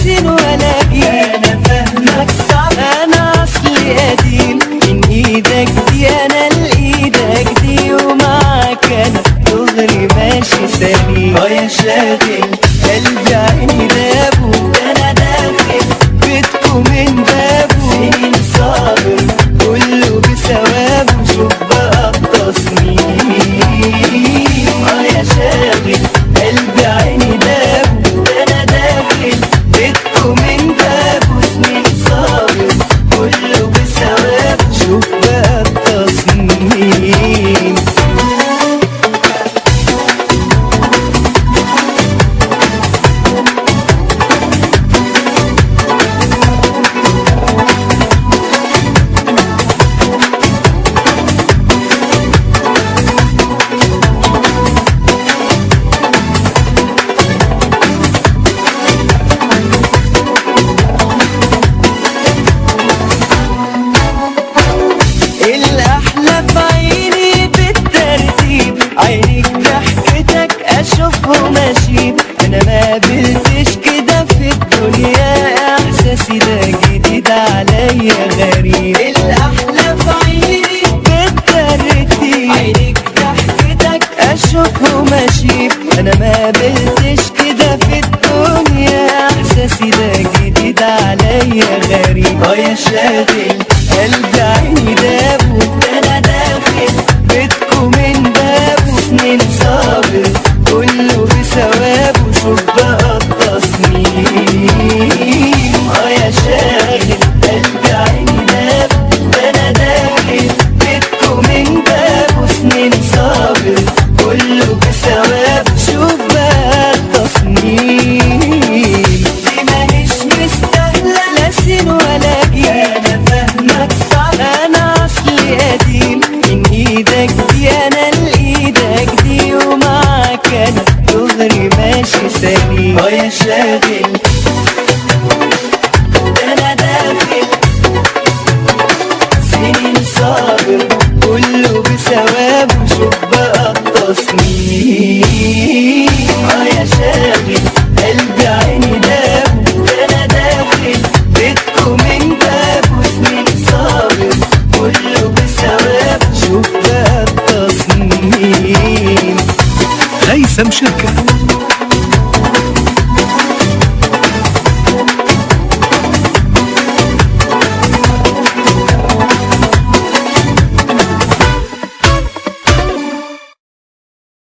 سين ولا جيم انا فاهمك صح انا اصلي قديم من ايدك دي انا لايدك دي ومعاك انا دغري ماشي سليم اه يا شاغل قلبي عيني دابه ده انا داخل بيتكو من بابه سنين صابر كله بثوابه شوف بقى التصميم اه يا شاغل قلبي عيني دابه ده انا داخل بيتكو من بابه سنين صابر كله بثواب شوف بقى التصميم الأحلى في عيني بالترتيب عينيك ضحكتك أشوفهم أشيب أنا ما قابلتش كده في الدنيا إحساسي ده جديد عليا غريب الأحلى في عيني بالترتيب عينيك ضحكتك أشوفهم أشيب أنا ما قابلتش كده في الدنيا إحساسي ده جديد عليا غريب اه يا شاغل قلبي عيني دابه ده انا داخل بيتكو من بابه سنين صابر كله بثوابه شوف بقى التصميم اه يا شاغل قلبي عيني داب ده انا داخل بيتكو من بابه سنين صابر كله بثواب شوف بقى التصميم دي ماهيش مستاهلة لا سين ولا جيم انا فاهمك صح انا اصلي قديم من ايدك دي انا لايدك دي ومعاك انا دغري ماشي سليم اه يا شاغل ده انا داخل سنين صابر كله بثوابه شوف بقى التصميم اه يا شاغل قلبي عيني دابه ده انا داخل بيتكو من بابه سنين صابر كله بثواب شوف بقى التصميم هيثم شركة